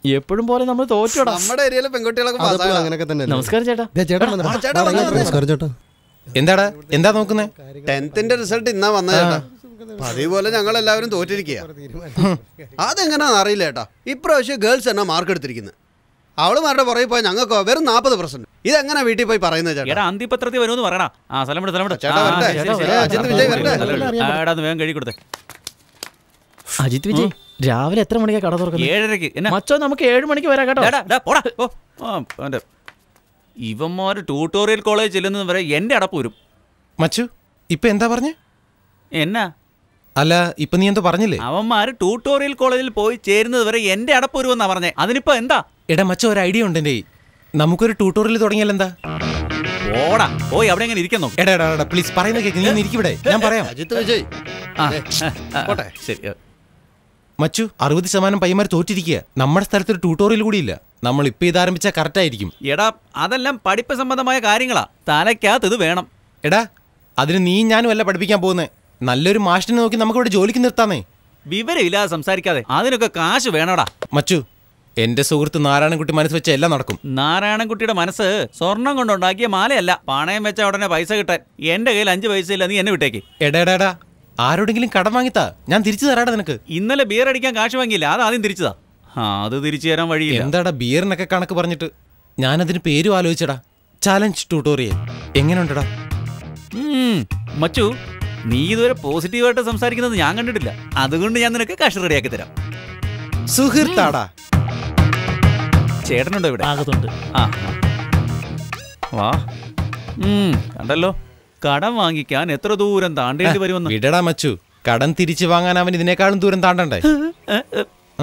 എപ്പോഴും പോലെ നമ്മൾ തോറ്റോടാ നമ്മുടെ ഏരിയയിലെ പെൺകുട്ടികളൊക്കെ അതെപ്പോഴും പാസ്സായതാ. അങ്ങനെയൊക്കെ തന്നെ നമസ്കാരം ചേട്ടാ ചേട്ടൻ വന്നോ. ചേട്ടാ, വാടാ, വന്നോ, ഇങ്ങോട്ട് വന്നോ. നമസ്കാരം ചേട്ടാ എന്താടാ എന്താ നോക്കുന്നേ ടെൻത്തിന്റെ റിസൾട്ട് ഇന്നാ വന്ന ചേട്ടാ പതിവ് പോലെ ഞങ്ങൾ എല്ലാവരും തോറ്റിരിക്കുക അതെങ്ങനെയാണെന്ന് അറിയില്ല ചേട്ടാ ഇപ്രാവശ്യം ഗേൾസ് എന്നാ മാർക്ക് എടുത്തിരിക്കുന്നത് അവളുമാരുടെ പുറകെ പോയി ഞങ്ങൾക്കോ വെറും നാൽപ്പത് പെർസെന്റ് ഇതെങ്ങനെ വീട്ടിൽ പോയി പറയുന്നത് ചേട്ടാ എടാ അന്തിപത്രത്തിൽ വരുമെന്ന് പറയണ ആ സ്ഥലം വിട് സ്ഥലം വിട് ചേട്ടാ, ആ, വരട്ടെ. ശരി, ശരി. ആ, അജിത്ത് വിജയ് വരട്ടെ. ആ, എടാ ഒന്ന് വേഗം കഴുകി കൊടുത്തേ അജിത് വിജയ് രാവിലെ എത്ര മണിക്കാ കട തുറക്കുന്നത് ഏഴരക്ക് എന്നാ മച്ചോ നമുക്ക് ഏഴ് മണിക്ക് വരാം കേട്ടോ ഡാ, ഡാ, പോടാ. ഓ, ആ, അവന്റെ ഇവന്മാര് ട്യൂട്ടോറിയൽ കോളേജ് ചെല്ലുന്നത് വരെ എന്റെ അടപ്പ് വരും മച്ചു ഇപ്പൊ എന്താ പറഞ്ഞേ എന്നാ അല്ല ഇപ്പൊ നീ എന്തോ പറഞ്ഞില്ലേ അവന്മാര് ട്യൂട്ടോറിയൽ കോളേജിൽ പോയി ചേരുന്നത് വരെ എന്റെ അടപ്പ് വരുമെന്നാ പറഞ്ഞേ അതിനിപ്പോ എന്താ എടാ മച്ച ഒരു ഐഡിയ ഉണ്ട് എന്റെ നമുക്കൊരു ട്യൂട്ടോറിയൽ തുടങ്ങിയാൽ എന്താ ഓടാ പോയി അവിടെ എങ്ങനെ ഇരിക്കാൻ നോക്ക് എടാ എടാ എടാ പ്ലീസ് പറയുന്ന കേക്ക് നീ ഒന്ന് ഇരിക്കിവിടെ ഞാൻ പറയാം അജിത്ത് വിജയ് ആ, ഏ, ആ, പോട്ടെ. ശരി ആ. മച്ചു അറുപത് ശതമാനം പയ്യന്മാർ തോറ്റിരിക്കുക നമ്മുടെ സ്ഥലത്ത് ഒരു ട്യൂട്ടോറിയൽ കൂടിയില്ല നമ്മൾ ഇപ്പൊ ഇത് ആരംഭിച്ചാൽ കറക്റ്റ് ആയിരിക്കും എടാ അതെല്ലാം പഠിപ്പ് സംബന്ധമായ കാര്യങ്ങളാ തലയ്ക്കകത്ത് ഇത് വേണം എടാ അതിന് നീ ഞാനും അല്ല പഠിപ്പിക്കാൻ പോകുന്നേ നല്ലൊരു മാഷിനെ നോക്കി നമുക്ക് ഇവിടെ ജോലിക്ക് നിർത്താന്നേ വിവരമില്ലാതെ സംസാരിക്കാതെ അതിനൊക്കെ കാശ് വേണോടാ മച്ചു എന്റെ സുഹൃത്ത് നാരായണൻകുട്ടി മനസ്സ് വെച്ച എല്ലാം നടക്കും നാരായണൻകുട്ടിയുടെ മനസ്സ് സ്വർണം കൊണ്ടുണ്ടാക്കിയ മാലയല്ല പണയം വെച്ച ഉടനെ പൈസ കിട്ടാൻ എന്റെ കയ്യിൽ അഞ്ച് പൈസ ഇല്ല നീ എന്നെ വിട്ടേക്ക് എടാ എടാ എടാ ആരോടെങ്കിലും കടം വാങ്ങിത്താ ഞാൻ തിരിച്ചു തരാടാ നിനക്ക് ഇന്നലെ ബിയർ അടിക്കാൻ കാശ് വാങ്ങിയില്ല അത് ആദ്യം തിരിച്ചതാ ആ അത് തിരിച്ചു തരാൻ വഴിയില്ല എന്താടാ ബിയറിനൊക്കെ കണക്ക് പറഞ്ഞിട്ട് ഞാനതിന് പേരും ആലോചിച്ചടാ ചാലഞ്ച് ട്യൂട്ടോറിയൽ എങ്ങനെയുണ്ടടാ ഉം, മച്ചു നീ ഇതുവരെ പോസിറ്റീവായിട്ട് സംസാരിക്കുന്നത് ഞാൻ കണ്ടിട്ടില്ല അതുകൊണ്ട് ഞാൻ നിനക്ക് കാശ് റെഡിയാക്കി തരാം സുഹൃത്താടാ ചേട്ടനുണ്ടോ ഇവിടെ ആകത്തുണ്ട് ആ ആ. വാ ഉം, കണ്ടല്ലോ കടം വാങ്ങിക്കാൻ എത്ര ദൂരം താണ്ടേണ്ടി വരുമെന്ന് വിടടാ മച്ചു കടം തിരിച്ചു വാങ്ങാൻ അവൻ ഇതിനേക്കാളും ദൂരം താണ്ടണ്ടേ ഏ, ഏ, ആ?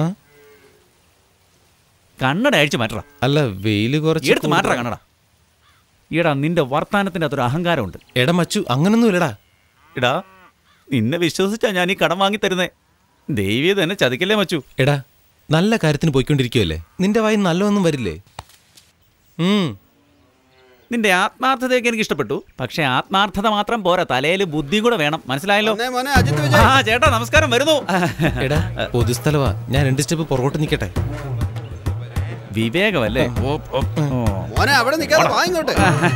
കണ്ണട അഴിച്ചു മാറ്ററ അല്ല വെയില് കുറച്ച് എടുത്ത് മാറ്ററ കണ്ണട ഈടാ നിന്റെ വർത്താനത്തിന്റെ അതൊരു അഹങ്കാരമുണ്ട് എടാ മച്ചു അങ്ങനൊന്നും ഇല്ലടാ എടാ നിന്നെ വിശ്വസിച്ചാ ഞാൻ ഈ കടം വാങ്ങി തരുന്നേ ദേവിയെ തന്നെ ചതിക്കല്ലേ മച്ചു എടാ നല്ല കാര്യത്തിന് പോയിക്കൊണ്ടിരിക്കുവല്ലേ നിന്റെ വായി നല്ലതൊന്നും വരില്ലേ ഉം നിന്റെ ആത്മാർത്ഥതയൊക്കെ എനിക്ക് ഇഷ്ടപ്പെട്ടു പക്ഷെ ആത്മാർത്ഥത മാത്രം പോരാ തലയിൽ ബുദ്ധിയും കൂടെ വേണം മനസ്സിലായല്ലോ വന്നേ മോനെ അജിത്ത് ആ വിജയ് ചേട്ടാ നമസ്കാരം വരുന്നു എടാ പൊതുസ്ഥലവാ ഞാൻ രണ്ട് സ്റ്റെപ്പ് പുറകോട്ട് നിൽക്കട്ടെ വിവേകമല്ലേ ഓ, ഓ, ഓ. മോനെ അവിടെ നിൽക്കാതെ വാങ്ങിക്കോട്ടെ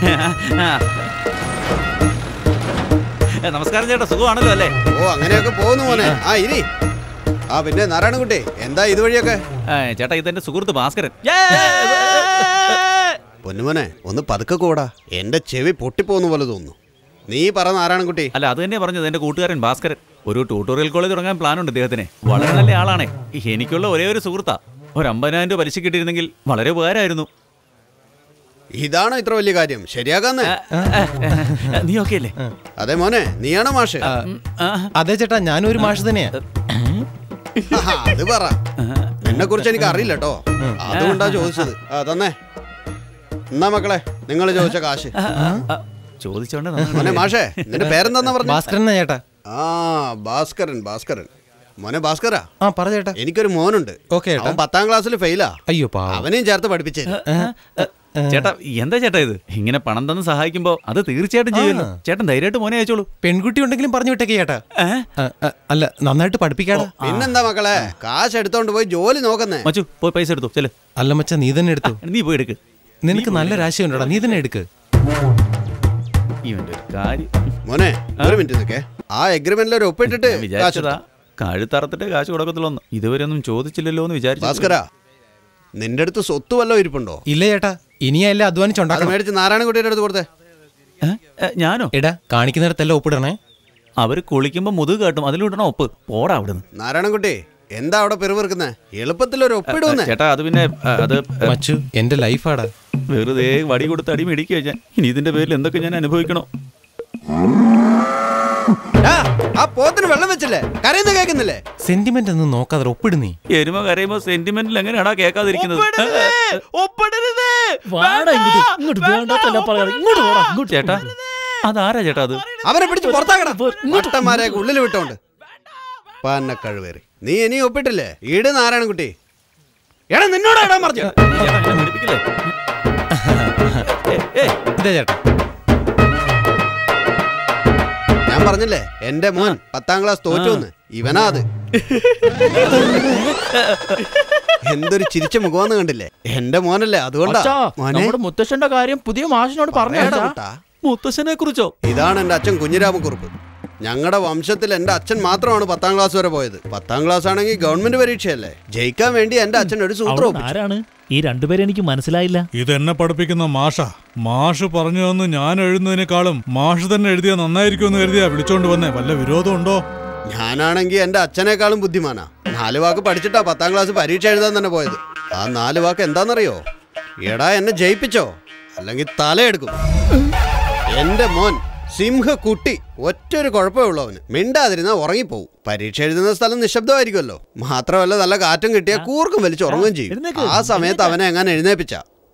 ഏ, നമസ്കാരം ചേട്ടാ സുഖമാണല്ലോ അല്ലേ ഓ അങ്ങനെയൊക്കെ പോകുന്നു മോനെ ആ ഇരി ആ പിന്നെ നാരായണൻകുട്ടി എന്താ ഇതുവഴിയൊക്കെ ഏ, ചേട്ടാ ഇതെന്റെ സുഹൃത്ത് ഭാസ്കരൻ പൊന്നുമോനെ ഒന്ന് പതുക്കെ കൂടാ എന്റെ ചെവി പൊട്ടിപ്പോകുന്ന പോലെ തോന്നുന്നു നീ പറ നാരായണൻകുട്ടി അല്ല അത് തന്നെ പറഞ്ഞത് എന്റെ കൂട്ടുകാരൻ ഭാസ്കരൻ ഒരു ട്യൂട്ടോറിയൽ കോളേജ് തുടങ്ങാൻ പ്ലാൻ ഉണ്ട് ഇദ്ദേഹത്തിന് വളരെ നല്ല ആളാണേ എനിക്കുള്ള ഒരേ ഒരു സുഹൃത്താ ഒരു അമ്പതിനായിരം രൂപ പലിശ കിട്ടിയിരുന്നെങ്കിൽ വളരെ ഉപകാരമായിരുന്നു ഇതാണോ ഇത്ര വലിയ കാര്യം ശരിയാക്കാന്നേ നീ ഓക്കെ അല്ലേ അതെ മോനെ നീയാണോ മാഷ് ആ, അതെ ചേട്ടാ ഞാനും ഒരു മാഷ് തന്നെയാ ആഹാ, അത് പറ എന്നെ കുറിച്ച് എനിക്ക് അറിയില്ല കേട്ടോ അതുകൊണ്ടാ ചോദിച്ചത് ആ തന്നെ എന്നാ മക്കളെ നിങ്ങൾ ചോദിച്ച കാശ് ആ, ചോദിച്ചോണ്ട് നന്നായി. മോനെ മാഷേ നിന്റെ പേരെന്താന്നാ പറഞ്ഞു ഭാസ്കരൻ എന്നാ ചേട്ടാ ആ ഭാസ്കരൻ ഭാസ്കരൻ മോനെ ഭാസ്കരാ ആ പറ ചേട്ടാ എനിക്കൊരു മോനുണ്ട് ഓക്കെ ചേട്ടാ അവൻ പത്താം ക്ലാസ്സിൽ ഫെയിലാ അയ്യോ പാ അവനെയും ചേർത്ത് പഠിപ്പിച്ചേ ചേട്ടാ എന്താ ചേട്ടാ ഇത് ഇങ്ങനെ പണം തന്ന് സഹായിക്കുമ്പോ അത് തീർച്ചയായിട്ടും ചെയ്യുമല്ലോ ചേട്ടൻ ധൈര്യമായിട്ട് മോനെ അയച്ചോളൂ പെൺകുട്ടി ഉണ്ടെങ്കിലും പറഞ്ഞു വിട്ടേക്ക് ചേട്ടാ ഏ? ആ, ആ, അല്ല നന്നായിട്ട് പഠിപ്പിക്കാടാ പിന്നെന്താ മക്കളെ കാശ് എടുത്തോണ്ട് പോയി ജോലി നോക്കുന്നേ മച്ചു പോയി പൈസ എടുത്തു ചെല് അല്ല മച്ചാ നീ തന്നെ എടുത്തു നീ പോയി എടുക്ക് നിനക്ക് നല്ല രാശിയുണ്ടോടാ നീ തന്നെ എടുക്ക് ഇവന്റെ ഒരു കാര്യം മോനെ ഒരു മിനിറ്റ് നിൽക്കേ ആ എഗ്രിമെന്റിൽ ഒരു ഒപ്പിട്ടിട്ട് ഞാൻ കാശ് വിചാരിച്ചതാ കഴുത്തറത്തിട്ട് കാശ് കൊടുക്കത്തുള്ളൂ ഇതുവരെ ഒന്നും ചോദിച്ചില്ലല്ലോ എന്ന് വിചാരിച്ചു ഭാസ്കര നിന്റെ അടുത്ത് സ്വത്ത് വല്ലോ ഇരിപ്പുണ്ടോ ഇല്ല ചേട്ടാ ഇനിയല്ല അത് അധ്വാനിച്ചുണ്ടാക്കണം മേടിച്ച് നാരായണൻകുട്ടിയുടെ അടുത്ത് കൊടുത്തേ ഏ? ഏ, ഞാനോ എടാ കാണിക്കുന്നിടത്തെല്ലാം ഒപ്പിടണേ അവര് കുളിക്കുമ്പോ മുതുക് കാട്ടും അതിലിടണം ഒപ്പ് പോടാ അവിടുന്ന് നാരായണൻകുട്ടി എന്താ അവിടെ പെരുവിറുക്കുന്നേ എളുപ്പത്തിൽ ഒരു ഒപ്പിടുന്നേ ചേട്ടാ അത് പിന്നെ ആ, അത് മച്ചു എന്റെ ലൈഫാടാ വെറുതെ വടി കൊടുത്ത് അടി മേടിക്കുക ഞാൻ ഇനി ഇതിന്റെ പേരിൽ എന്തൊക്കെ ഞാൻ അനുഭവിക്കണോ ആ, ആ പോത്തിന് വെള്ളം വെച്ചില്ലേ കരയുന്ന കേൾക്കുന്നില്ലേ സെന്റിമെന്റ് ഒന്നും നോക്കാതെ ഒപ്പിട് നീ എരുമ കരയുമ്പോ സെന്റിമെന്റിൽ എങ്ങനെയാടാ കേൾക്കാതിരിക്കുന്നത് വാടാ ഇങ്ങോട്ട് ഇങ്ങോട്ട് വേണ്ടാത്തല്ല പറയാതെ ഇങ്ങോട്ട് വാടാ ഇങ്ങോട്ട് ചേട്ടാ അതാരാ ചേട്ടാ അത് അവനെ പിടിച്ച് പുറത്താക്കണം വട്ടന്മാരെ ഉള്ളിൽ വിട്ടോണ്ട് പന്ന കഴിവേറി നീ ഇനി ഒപ്പിട്ടില്ലേ ഈട് നാരായണൻകുട്ടി എടാ നിന്നോട് ഇടാൻ പറഞ്ഞു ചേട്ടാ, എന്നെ പേടിപ്പിക്കല്ലേ? ഏ, ഏ, ഇതാ ചേട്ടാ ഞാൻ പറഞ്ഞില്ലേ എന്റെ മോൻ പത്താം ക്ലാസ് തോറ്റു എന്ന് ഇവനാ അത് എന്തൊരു ചിരിച്ച മുഖമെന്ന് കണ്ടില്ലേ എന്റെ മോനല്ലേ അതുകൊണ്ടാ അച്ഛാ, മോനെ നമ്മുടെ മുത്തശ്ശന്റെ കാര്യം പുതിയ മാഷിനോട് പറഞ്ഞു പറയടാ കുട്ടാ. മുത്തശ്ശനെ കുറിച്ചോ ഇതാണ് എൻ്റെ അച്ഛൻ കുഞ്ഞിരാമക്കുറുപ്പ് ഞങ്ങളുടെ വംശത്തിൽ എൻ്റെ അച്ഛൻ മാത്രമാണ് പത്താം ക്ലാസ് വരെ പോയത് പത്താം ക്ലാസ് ആണെങ്കിൽ ഗവൺമെന്റ് പരീക്ഷയല്ലേ ജയിക്കാൻ വേണ്ടി എൻ്റെ അച്ഛൻ ഒരു സൂത്രം അവിടെ ഒപ്പിച്ചു. ആരാണ് ഈ രണ്ടുപേരെ എനിക്ക് മനസ്സിലായില്ല ഇതെന്നെ പഠിപ്പിക്കുന്ന മാഷ മാഷ് പറഞ്ഞു തന്ന് ഞാൻ എഴുതുന്നതിനേക്കാളും മാഷ് തന്നെ എഴുതിയ നന്നായിരിക്കുമെന്ന് കരുതിയാ വിളിച്ചോണ്ട് വന്നേ വല്ല വിരോധമുണ്ടോ ഞാനാണെങ്കിൽ എൻ്റെ അച്ഛനേക്കാളും ബുദ്ധിമാനാ നാല് വാക്ക് പഠിച്ചിട്ടാ പത്താം ക്ലാസ് പരീക്ഷ എഴുതാൻ തന്നെ പോയത് ആ നാല് വാക്ക് എന്താണെന്നറിയോ എടാ എന്നെ ജയിപ്പിച്ചോ അല്ലെങ്കിൽ തലയെടുക്കും എൻ്റെ മോൻ സിംഹക്കുട്ടി ഒറ്റൊരു കുഴപ്പമേ ഉള്ളൂ അവന് മിണ്ടാതിരുന്നാ ഉറങ്ങിപ്പോവും പരീക്ഷ എഴുതുന്ന സ്ഥലം നിശബ്ദമായിരിക്കുമല്ലോ മാത്രമല്ല നല്ല കാറ്റും കിട്ടിയാൽ കൂർക്കും വലിച്ച് ഉറങ്ങുകയും ചെയ്യും എഴുന്നേക്ക്, ആ സമയത്ത് അവനെ എങ്ങനെ എഴുന്നേപ്പിച്ച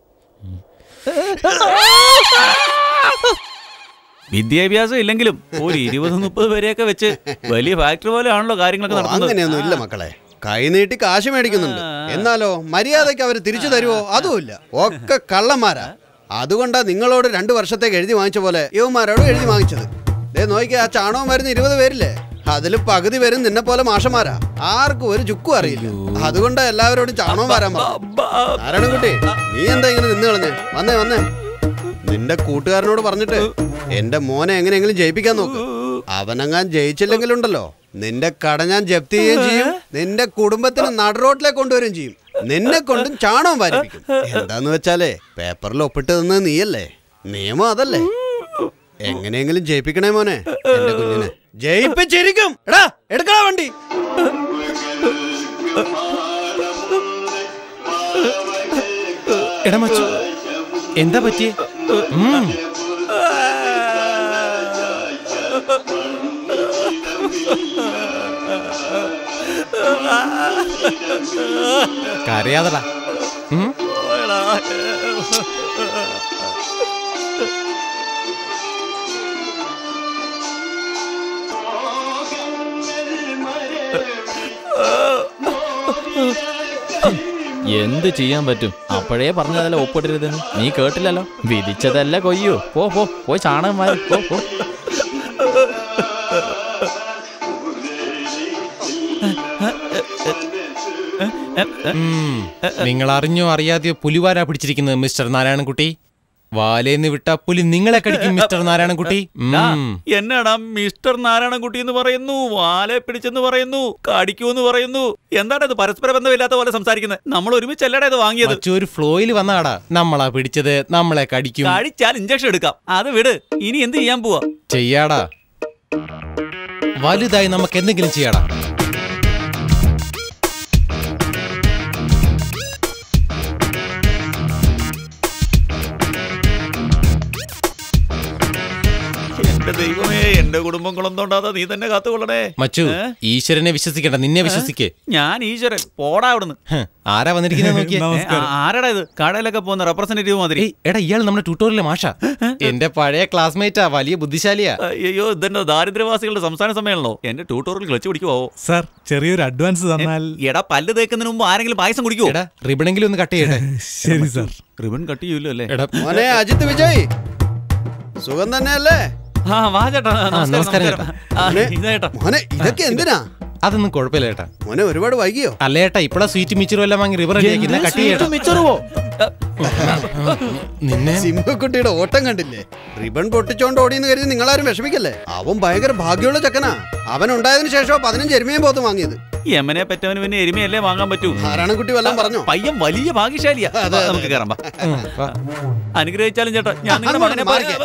വിദ്യാഭ്യാസം ഇല്ലെങ്കിലും ഒരു ഇരുപത് മുപ്പത് പേരെയൊക്കെ വെച്ച് വലിയ ഫാക്ടറി പോലെ ആണല്ലോ കാര്യങ്ങളൊക്കെ നടക്കുന്നത് അങ്ങനെയൊന്നും ഇല്ല മക്കളെ കൈനീട്ടി കാശ് മേടിക്കുന്നുണ്ട് എന്നാലോ മര്യാദയ്ക്ക് അവർ തിരിച്ചു തരുമോ അതുമില്ല ഒക്കെ കള്ളന്മാരാ അതുകൊണ്ടാ നിങ്ങളോട് രണ്ടു വർഷത്തേക്ക് എഴുതി വാങ്ങിച്ച പോലെ യുവമാരോട് എഴുതി വാങ്ങിച്ചത് ദേ നോക്കിയാ ആ ചാണകം വരുന്ന ഇരുപത് പേരില്ലേ അതിൽ പകുതി പേരും നിന്നെ പോലെ മാഷന്മാരാ ആർക്കും ഒരു ചുക്കും അറിയില്ല അതുകൊണ്ടാ എല്ലാവരോടും ചാണകം വരാൻ പറഞ്ഞു നാരായണൻകുട്ടി നീ എന്താ ഇങ്ങനെ നിന്ന് കളഞ്ഞേ വന്നേ വന്നേ നിന്റെ കൂട്ടുകാരനോട് പറഞ്ഞിട്ട് എന്റെ മോനെ എങ്ങനെയെങ്കിലും ജയിപ്പിക്കാൻ നോക്ക് അവനെങ്ങാൻ ജയിച്ചില്ലെങ്കിലുണ്ടല്ലോ നിന്റെ കട ഞാൻ ജപ്തി ചെയ്യുകയും ചെയ്യും നിന്റെ കുടുംബത്തിന് നടുറോട്ടിലേക്ക് കൊണ്ടുവരികയും ചെയ്യും നിന്നെ കൊണ്ടും ചാണകം വാരിപ്പിക്കും എന്താന്ന് വെച്ചാലേ പേപ്പറിൽ ഒപ്പിട്ട് തന്നത് നീയല്ലേ നിയമം അതല്ലേ എങ്ങനെയെങ്കിലും ജയിപ്പിക്കണേ മോനെ എന്റെ കുഞ്ഞിനെ ജയിപ്പിച്ചിരിക്കും എടാ എടുക്കടാ വണ്ടി എടാ മച്ചു എന്താ പറ്റിയേ ഉം. കരയാതടാ ഉം. എന്ത് ചെയ്യാൻ പറ്റും അപ്പോഴേ പറഞ്ഞതല്ല ഒപ്പിടരുതെന്ന് നീ കേട്ടില്ലല്ലോ വിധിച്ചതല്ല കൊയ്യൂ പോ പോ പോയി ചാണകം വാരി പോ പോ ഉം. നിങ്ങൾ അറിഞ്ഞോ അറിയാതെയോ പുലിവാരാ പിടിച്ചിരിക്കുന്നത് മിസ്റ്റർ നാരായണൻകുട്ടി വാലേന്ന് വിട്ട പുലി നിങ്ങളെ കടിക്കും മിസ്റ്റർ നാരായണൻകുട്ടി ഡാ, ഉം. എന്നാടാ മിസ്റ്റർ നാരായണൻകുട്ടി എന്ന് പറയുന്നു വാലെ പിടിച്ചെന്ന് പറയുന്നു കടിക്കൂന്ന് പറയുന്നു എന്താണ് ഇത് പരസ്പര ബന്ധമില്ലാത്ത പോലെ സംസാരിക്കുന്നത് നമ്മൾ ഒരുമിച്ചല്ലടാ ഇത് വാങ്ങിയത് മച്ചു ഒരു ഫ്ലോയിൽ വന്നാടാ നമ്മളാ പിടിച്ചത് നമ്മളെ കടിക്കും കടിച്ചാൽ ഇഞ്ചക്ഷൻ എടുക്കാം അത് വിട് ഇനി എന്ത് ചെയ്യാൻ പോവാ ചെയ്യാടാ വലുതായി നമുക്ക് എന്തെങ്കിലും ചെയ്യാടാ എന്റെ ദൈവമേ എന്റെ കുടുംബം കുളം തോണ്ടാതെ നീ തന്നെ കാത്തുകൊള്ളണേ മച്ചു ഏ? ഈശ്വരനെ വിശ്വസിക്കണ്ട നിന്നെ വിശ്വസിക്കേ ഞാൻ ഈശ്വരൻ പോടാ അവിടുന്ന് ഹ്, ആരാ വന്നിരിക്കുന്നത് നോക്കിയേ ഏ, ആ- ആരെടാ ഇത് കടയിലൊക്കെ പോകുന്ന റെപ്രസെന്റേറ്റീവ് മാതിരി ഏയ് എടാ ഇയാൾ നമ്മുടെ ട്യൂട്ടോറിയലെ മാഷ എന്റെ പഴയ ക്ലാസ്മേറ്റാ വലിയ ബുദ്ധിശാലിയാ അയ്യോ ഇതെന്നെ ദാരിദ്ര്യവാസികളുടെ സംസ്ഥാന സമ്മേളനോ എന്റെ ട്യൂട്ടോറിയൽ ക്ലച്ച് പിടിക്കുവോ സാർ ചെറിയൊരു അഡ്വാൻസ് തന്നാൽ എടാ പല്ല് തേക്കുന്നതിന് മുമ്പ് ആരെങ്കിലും പായസം കുടിക്കുവോ എടാ റിബണെങ്കിലും ഒന്ന് കട്ട് ചെയ്യട്ടെ ശരി സാർ റിബൺ കട്ട് ചെയ്യൂല്ലോ അല്ലേ എടാ മോനെ അജിത് വിജയ് സുഖം തന്നെയല്ലേ ആ വാ ചേട്ടാ നമസ്കാരം, നമസ്കാരം നമസ്കാരം. ആ, മോനെ, ഇതാ ചേട്ടാ മോനെ ഇതൊക്കെ എന്തിനാ അതൊന്നും കുഴപ്പമില്ല ഏട്ടാ മോനെ ഒരുപാട് വൈകിയോ അല്ല ഏട്ടാ ഇപ്പഴാ സ്വീറ്റ് മിച്ചറും എല്ലാം വാങ്ങി റിബർ എന്ത് കട്ട് sweet ചെയ്യട്ടാ മിച്ചറുവോ നിന്നെ സിംഹക്കുട്ടിയുടെ ഓട്ടം കണ്ടില്ലേ റിബൺ പൊട്ടിച്ചോണ്ട് ഓടിയെന്ന് കരുതി നിങ്ങളാരും വിഷമിക്കല്ലേ അവൻ ഭയങ്കര ഭാഗ്യമുള്ള ചെക്കനാ അവൻ ഉണ്ടായതിനു ശേഷം പതിനഞ്ച് എരുമയും പോത്ത് വാങ്ങിയത് യമനെ പറ്റവന് പിന്നെ എരുമയല്ലേ വാങ്ങാൻ പറ്റൂ നാരായണൻകുട്ടി വല്ലതും പറഞ്ഞോ പയ്യൻ വലിയ ഭാഗ്യശാലിയാ വാ, നമുക്ക് കയറാം വാ. ഉം, വാ. അനുഗ്രഹിച്ചാലും ചേട്ടാ ഞാൻ നിങ്ങളുടെ അങ്ങോട്ട് മകനെ മാറിക്കേ.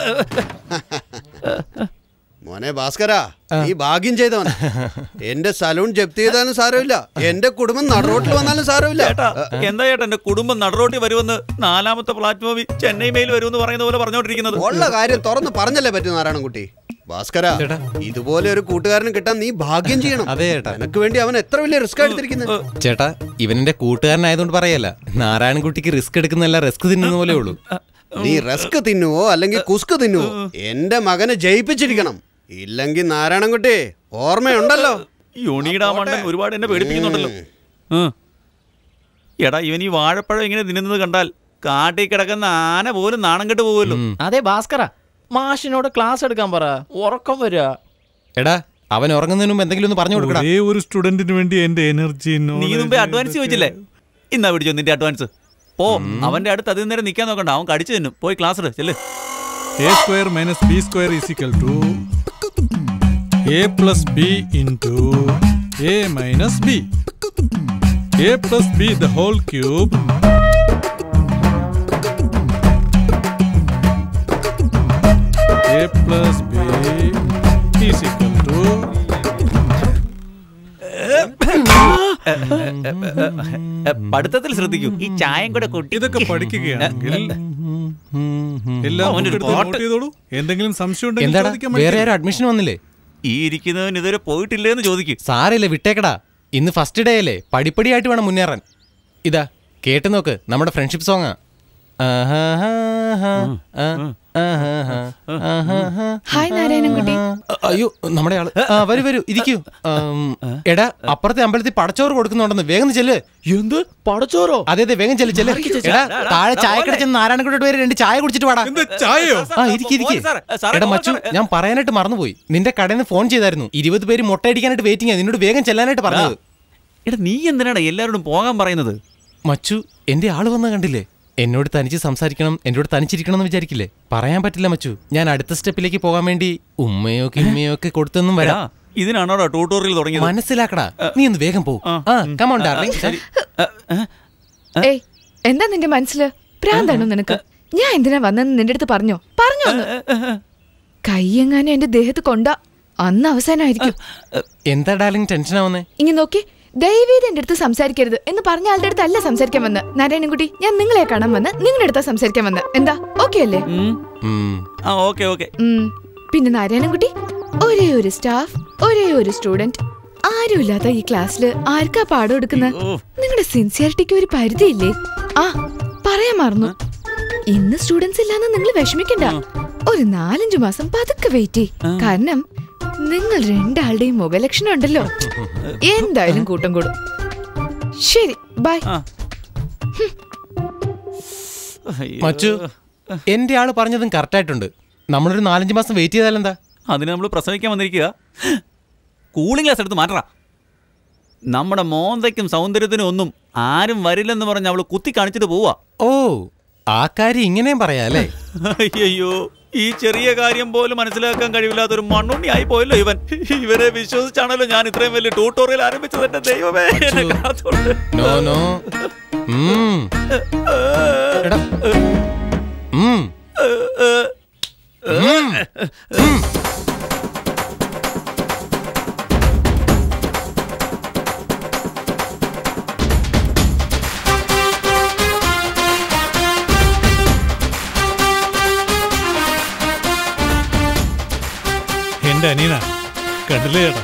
മോനെ ഭാസ്കര ഈ ഭാഗ്യം ചെയ്തവൻ എന്റെ സലൂൺ ജപ്തി ചെയ്താലും സാരമില്ല എന്റെ കുടുംബം നടുറോട്ടിൽ വന്നാലും സാരമില്ല ചേട്ടാ എന്താ ചേട്ടാ എന്റെ കുടുംബം നടറോട്ടി വരുമെന്ന് നാലാമത്തെ പ്ലാറ്റ്ഫോമിൽ ചെന്നൈ മെയിൽ വരുമെന്ന് പറയുന്ന പോലെ പറഞ്ഞോണ്ടിരിക്കുന്നത് ഉള്ള കാര്യം തുറന്ന് പറഞ്ഞല്ലേ പറ്റൂ നാരായണൻകുട്ടി ഭാസ്കര ചേട്ടാ. ഇതുപോലെ ഒരു കൂട്ടുകാരന് കിട്ടാൻ നീ ഭാഗ്യം ചെയ്യണം അതെ ചേട്ടാ നിനക്ക് വേണ്ടി അവൻ എത്ര വലിയ റിസ്ക് എടുത്തിരിക്കുന്നത് ചേട്ടാ ഇവനെന്റെ കൂട്ടുകാരനായതുകൊണ്ട് പറയല്ല നാരായണൻകുട്ടിക്ക് റിസ്ക് എടുക്കുന്നല്ല റിസ്ക് തിന്നുന്ന പോലെ ഉള്ളൂ നീ റിസ്ക് തിന്നുവോ അല്ലെങ്കിൽ കുസ്ക് തിന്നുവോ എന്റെ മകനെ ജയിപ്പിച്ചിരിക്കണം ഇല്ലെങ്കിൽ നാരായണൻകുട്ടി ഓർമ്മയുണ്ടല്ലോ യുണീടാ മണ്ടൻ ഒരുപാട് എന്നെ പേടിപ്പിക്കുന്നുണ്ടല്ലോ ഉം. എടാ ഇവൻ ഈ വാഴപ്പഴം ഇങ്ങനെ തിന്നുന്നത് കണ്ടാൽ കാട്ടിൽ കിടക്കുന്ന ആന പോലും നാണം കെട്ട് പോകുമല്ലോ ഉം. അതെ ഭാസ്കര മാഷിനോട് ക്ലാസ് എടുക്കാൻ പറ ഉറക്കം വരിക എടാ അവൻ ഉറങ്ങുന്നതിന് മുമ്പ് എന്തെങ്കിലും ഒന്ന് പറഞ്ഞു കൊടുക്കടാ ഒരേ ഒരു സ്റ്റുഡന്റിന് വേണ്ടി എന്റെ എനർജി നീ മുമ്പേ അഡ്വാൻസ് ചോദിച്ചില്ലേ ഇന്നാ പിടിച്ചോ നിന്റെ അഡ്വാൻസ് പോ അവന്റെ അടുത്ത് അതിൽ നേരം നിൽക്കാൻ നോക്കണ്ട അവൻ കടിച്ചു തന്നും പോയി ക്ലാസ് എടു ചെല്ല് A square minus B square is equal to A plus B into A minus B A plus B the whole cube A plus B is equal to A, പഠിത്തത്തിൽ ശ്രദ്ധിക്കൂ ഈ ചായം കൂടെ കൊട്ടി ഇതൊക്കെ പഠിക്കുകയാണെങ്കിൽ എല്ലാം അവനൊരു എടുത്ത് പാട്ട്. നോട്ട് ചെയ്തോളൂ എന്തെങ്കിലും സംശയം ഉണ്ടെങ്കിൽ എന്താടാ ചോദിക്കാൻ വേറെ മടിക്കരുത്. ആരും അഡ്മിഷൻ വന്നില്ലേ ഈ ഇരിക്കുന്നവൻ ഇതുവരെ പോയിട്ടില്ലേന്ന് ചോദിക്കും സാരല്ലേ വിട്ടേക്കടാ ഇന്ന് ഫസ്റ്റ് ഡേ അല്ലേ പടിപ്പടിയായിട്ട് വേണം മുന്നേറാൻ ഇതാ കേട്ട് നോക്ക് നമ്മുടെ ഫ്രണ്ട്ഷിപ്പ് സോങ്ങാ ഹായ് നാരായണൻകുട്ടി അയ്യോ നമ്മുടെ ആള് ആ വരൂ വരൂ ഇരിക്കൂ ആം, എടാ അപ്പുറത്തെ അമ്പലത്തിൽ പടച്ചോറ് കൊടുക്കുന്നുണ്ടെന്ന് വേഗം ഒന്ന് ചെല്ല് എന്ത് പടച്ചോറോ അതെ അതെ വേഗം ചെല്ല് ചെല്ല് എടാ താഴെ ചായ കടച്ചെന്ന് നാരായണക്കുട്ടിയുടെ പേര് രണ്ട് ചായ കുടിച്ചിട്ട് വാടാ എന്താ ചായയോ ആ ഇരിക്കി ഇരിക്കി മോനെ സാറേ, സാറേ, എടാ മോനെ മച്ചു സാറേ. ഞാൻ പറയാനായിട്ട് മറന്നുപോയി നിന്റെ കടയിൽ നിന്ന് ഫോൺ ചെയ്തായിരുന്നു ഇരുപത് പേര് മുട്ടയടിക്കാനായിട്ട് വെയിറ്റിംഗ് നിന്നോട് വേഗം ചെല്ലാനായിട്ട് പറഞ്ഞത് എടാ നീ എന്തിനാണ് എല്ലാവരോടും പോകാൻ പറയുന്നത് മച്ചു എന്റെ ആള് വന്ന കണ്ടില്ലേ എന്നോട് തനിച്ച് സംസാരിക്കണം എന്നോട് തനിച്ചിരിക്കണം എന്ന് വിചാരിക്കില്ലേ പറയാൻ പറ്റില്ല മച്ചു ഞാൻ അടുത്ത സ്റ്റെപ്പിലേക്ക് പോകാൻ വേണ്ടി ഉമ്മയോ കിമ്മയോ ഒക്കെ കൊടുത്തൊന്നും എടാ വരാം ഇതിനാണോടാ ട്യൂട്ടോറിയൽ തുടങ്ങിയത് മനസ്സിലാക്കടാ നീ ഒന്ന് വേഗം പോ ആ കമോൺ ഡാർലിംഗ് എ, എ, ഏയ് എന്താ നിന്റെ മനസ്സില് പ്രാന്താണോ നിനക്ക് ഞാൻ എന്തിനാ വന്നെന്ന് നിന്റെ അടുത്ത് പറഞ്ഞോ പറഞ്ഞോ ഒന്ന് കയ്യെങ്ങാനും എന്റെ ദേഹത്ത് കൊണ്ടാ അന്ന് അവസാനമായിരിക്കും എന്താ ഡാർലിംഗ് ടെൻഷൻ ആവുന്നേ ഇനി നോക്കി ദയവീത് എന്റെ അടുത്ത് സംസാരിക്കരുത് എന്ന് പറഞ്ഞ ആളുടെ അടുത്ത് അല്ല സംസാരിക്കാൻ വന്ന് നാരായണൻകുട്ടി ഞാൻ നിങ്ങളെ കാണാൻ വന്ന് നിങ്ങളുടെ അടുത്താ സംസാരിക്കാൻ വന്ന് എന്താ ഓക്കെ അല്ലേ ഉം. ഉം. ആ ഓക്കെ ഓക്കെ ഉം. പിന്നെ നാരായണൻകുട്ടി ഒരേ ഒരു സ്റ്റാഫ് ഒരേ ഒരു സ്റ്റുഡന്റ് ആരുമില്ലാത്ത ഈ ക്ലാസ്സിൽ ആർക്കാ പാഠം എടുക്കുന്നത് ഓ. നിങ്ങളുടെ സിൻസിയറിറ്റിക്ക് ഒരു പരിധിയില്ലേ ആ പറയാൻ മറന്നു ഇന്ന് സ്റ്റുഡൻസ് ഇല്ലാന്ന് നിങ്ങൾ വിഷമിക്കണ്ട ഒരു നാലഞ്ചു മാസം പതുക്കെ വെയിറ്റ് ചെയ് കാരണം നിങ്ങൾ രണ്ടാളുടെയും മുഖലക്ഷണം ഉണ്ടല്ലോ എന്തായാലും കൂട്ടം കൂടും ശരി ബൈ ആ. അയ്യോ. മച്ചു എന്റെ ആള് പറഞ്ഞതും കറക്റ്റ് ആയിട്ടുണ്ട് നമ്മളൊരു നാലഞ്ച് മാസം വെയിറ്റ് ചെയ്താലെന്താ അതിന് നമ്മൾ പ്രസവിക്കാൻ വന്നിരിക്കുക കൂളിംഗ് ഗ്ലാസ് എടുത്ത് മാറ്ററ നമ്മുടെ മോന്തയ്ക്കും സൗന്ദര്യത്തിനും ഒന്നും ആരും വരില്ലെന്ന് പറഞ്ഞ് അവള് കുത്തി കാണിച്ചിട്ട് പോവാ ഓ ആ കാര്യം ഇങ്ങനെയും പറയാ അല്ലേ അയ്യോ ഈ ചെറിയ കാര്യം പോലും മനസ്സിലാക്കാൻ കഴിവില്ലാത്ത ഒരു മണ്ണുണ്ണി ആയി പോയല്ലോ ഇവൻ ഇവരെ വിശ്വസിച്ചാണല്ലോ ഞാൻ ഇത്രയും വലിയ ട്യൂട്ടോറിയൽ ആരംഭിച്ചത് എന്റെ ദൈവമേ എന്നെ കാത്തോണ്ട്. നോ നോ ഉം. എടാ. ഉം. ഉം. ഉം. എന്റെ അനീന കണ്ടില്ലേ ചേട്ടാ